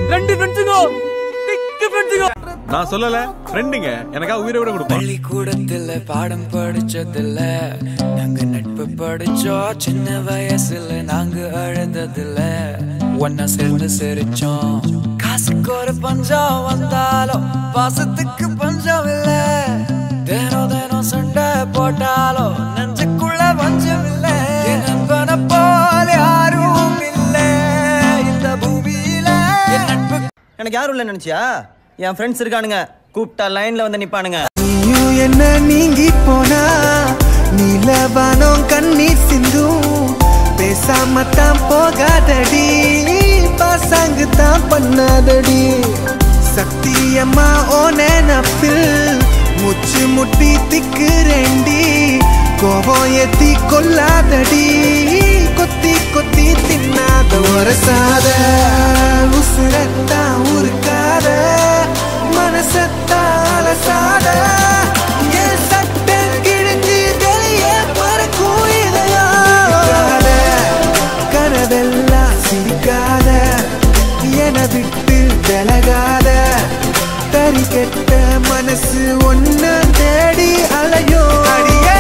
ரெண்டு ஃப்ரெண்ட்ஸுங்க திக்கு ஃப்ரெண்ட்ஸுங்க நான் சொல்லல ஃப்ரெண்டுங்க எனக்கா உயிரை விட கொடுப்பேன் பள்ளிக்கூடத்துல பாடம் படிச்சதில்ல நாங்க நட்பு படிச்சோம் சின்ன வயசுல நாங்க அழுததில்ல ஒன்னா சேர்ந்து சிரிச்சோம் காசுக்கு ஒரு பஞ்சம் வந்தாலும் பாசத்துக்கு பஞ்சம் இல்ல தினம் தினம் சண்டை போட்டாலும் நெஞ்சுக்குள்ள பஞ்சம் இல்ல என் நண்பனை போல யாரும் இல்ல இந்த பூமியில என் நட்பு எனக்கு யாரும் இல்லை நினைச்சியா என் ஃப்ரெண்ட்ஸ் இருக்கானுங்க கூப்பிட்டா லைன்ல வந்து நிப்பானுங்க நீயும் என்ன நீங்கி போனா நீலவானம் கண்ணீர் சிந்தும் பேசாம தான் போகாதடி பாசாங்கு தான் பண்ணாதடி சத்தியம்மா ஓ நினப்பில் முச்சு முட்டி திக்குறேண்டி கோபம் ஏத்தி கொல்லாதடி கொத்தி கொத்தி தின்னாத உரசாத உசுரத்தான் உருக்காத மனசத்தான் அலசாத என் சட்டை கிழிஞ்சு வெளியே பறக்கும் இதயம் கனவெல்லாம் சிரிக்காத என விட்டு விலகாத தறி கெட்ட மனசு ஒன்ன தேடி அலையோ அடியே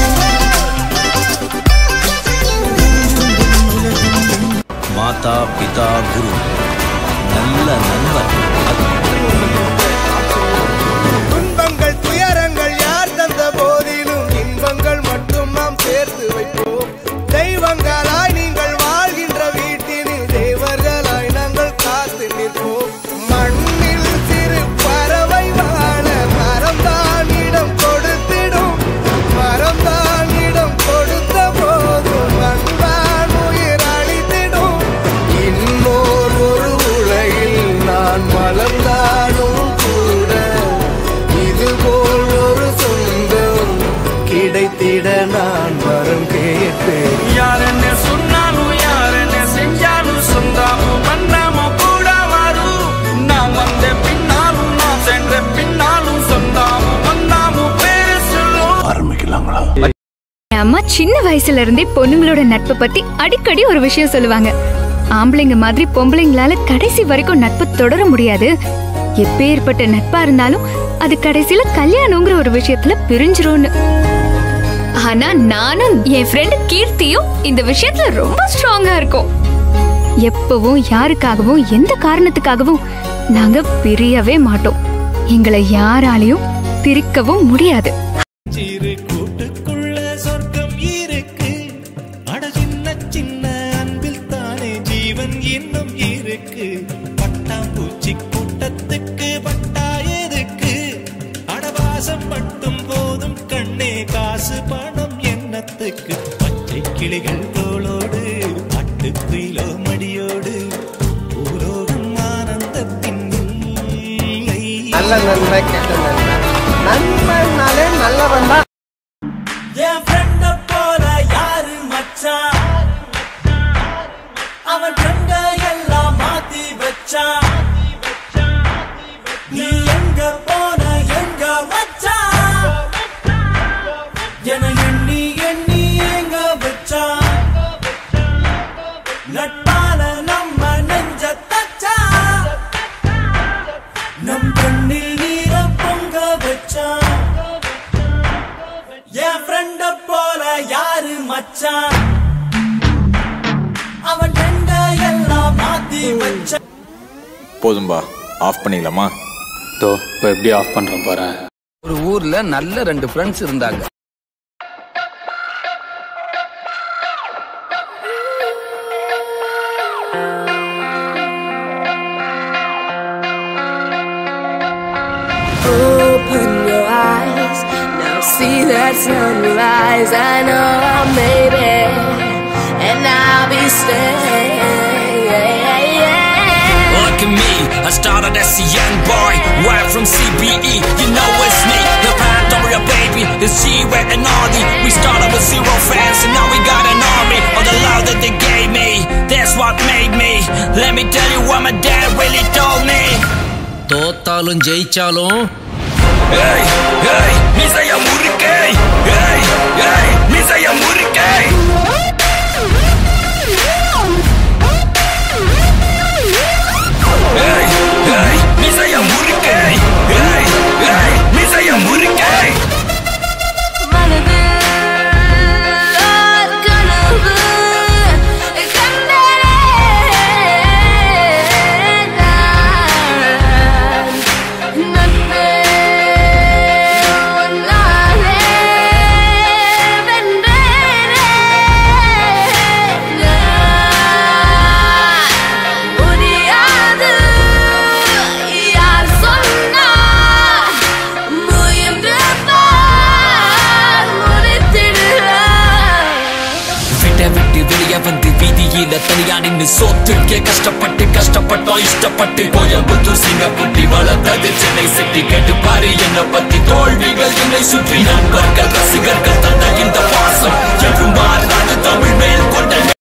மாதா பிதா குரு நல்ல நண்பர் துன்பங்கள் துயரங்கள் யார் தந்த போதிலும் இன்பங்கள் மட்டும் நாம் சேர்த்து வைப்போம் தெய்வங்களாய் நீங்கள் வாழ்கின்ற வீட்டினில் தேவர்களாய் நாங்கள் காத்து நிற்போம் மண்ணில் சிறு பறவை வாழ மரம்தான் இடம் கொடுத்திடும் மரம்தான் இடம் கொடுத்த போதும் மண்தான் உயிர் அளித்திடும் இன்னோர் ஒரு உலகில் நான் மலர்ந்தாலும் கூட இதுபோல் ஒரு சொந்தம் கிடைத்திட நான் வரம் கேட்பேன் யார் என்ன சொன்னாலும் யார் என்ன செஞ்சாலும் சொந்தாமும் பண்ணாம கூட வரும் நான் வந்த பின்னாலும் நான் சென்ற பின்னாலும் சொந்தாமும் வந்தாமும் பேரு சொல்லும் என் அம்மா சின்ன வயசுல இருந்தே பொண்ணுங்களோட நட்பை பத்தி அடிக்கடி ஒரு விஷயம் சொல்லுவாங்க ஆம்பளைங்க மாதிரி பொம்பளைங்களால கடைசி வரைக்கும் நட்பு தொடர முடியாது எப்பேற்பட்ட நட்பா இருந்தாலும் அது கடைசியில கல்யாணங்கிற ஒரு விஷயத்துல பிரிஞ்சிரும்னு ஆனா நானும் என் ஃப்ரெண்ட் கீர்த்தியும் இந்த விஷயத்துல ரொம்ப ஸ்ட்ராங்கா இருக்கோம் எப்பவும் யாருக்காகவும் எந்த காரணத்துக்காகவும் நாங்க பிரியவே மாட்டோம் எங்களை யாராலையும் பிரிக்கவும் முடியாது சிறு கூட்டுக்குள்ள சொர்க்கம் இருக்கு அட சின்ன சின்ன அன்பில் தானே ஜீவன் இன்னும் இருக்கு பட்டாம்பூச்சி கூட்டத்துக்கு பட்டா எதுக்கு அடவாசம் மட்டும் போதும் கண்ணே காசு பணம் என்னத்துக்கு பச்சை கிளிகள் தோளோடு பட்டு குயிலோ மடியோடு பூலோகம் ஆனந்தத்தின் எல்லை. நல்ல நண்பன் கெட்ட நண்பன் நண்பன்னாலே நல்லவன் தான் என் ஃப்ரெண்ட போல யாரு மச்சான் அவன் ஃப்ரெண்ட எல்லாம் மாத்தி வச்சான் நீ எங்க போன எங்க மச்சான் என எண்ணி எண்ணி எங்க வச்சான் நட்பால நம்ம நெஞ்ச தச்சான் நம் கண்ணில் நீர பொங்க வச்சான் என் ஃப்ரெண்ட போல யாரு மச்சான் அவன் ஃப்ரெண்ட எல்லாம் மாத்தி வச்ச போதும்பா ஆஃப் பண்ணிடலாமா தோ இப்போ எப்படி ஆஃப் பண்றேன் பாரு ஒரு ஊர்ல நல்ல ரெண்டு ஃப்ரெண்ட்ஸ் இருந்தாங்க Open your eyes, now see that sunrise. I know I made it, and I'll be staying. Look at me, I started as a young boy, right from CBE. You know it's me, the Pandora baby, the Zero and Audi. We started with zero fans, and now we got an army. All the love that they gave me, that's what made me. Let me tell you what my dad really told me. தோத்தாலும் ஜெயிச்சாலும் Hey, hey, மிசைய முறுக்கை Hey, hey, மிசைய முறுக்கை Hey, வெளியில தனியா நின்னு சோத்துக்கே கஷ்டப்பட்டு கஷ்டப்பட்டோம் இஷ்டப்பட்டு கோயம்புத்தூர் சிங்கக்குட்டி வளர்த்தது Chennai city கேட்டு பாரு என்ன பத்தி தோல்விகள் என்னை சுற்றி நண்பர்கள் ரசிகர்கள் தந்த இந்த பாசம் என்றும் மாறாது தமிழ் மேல் கொண்ட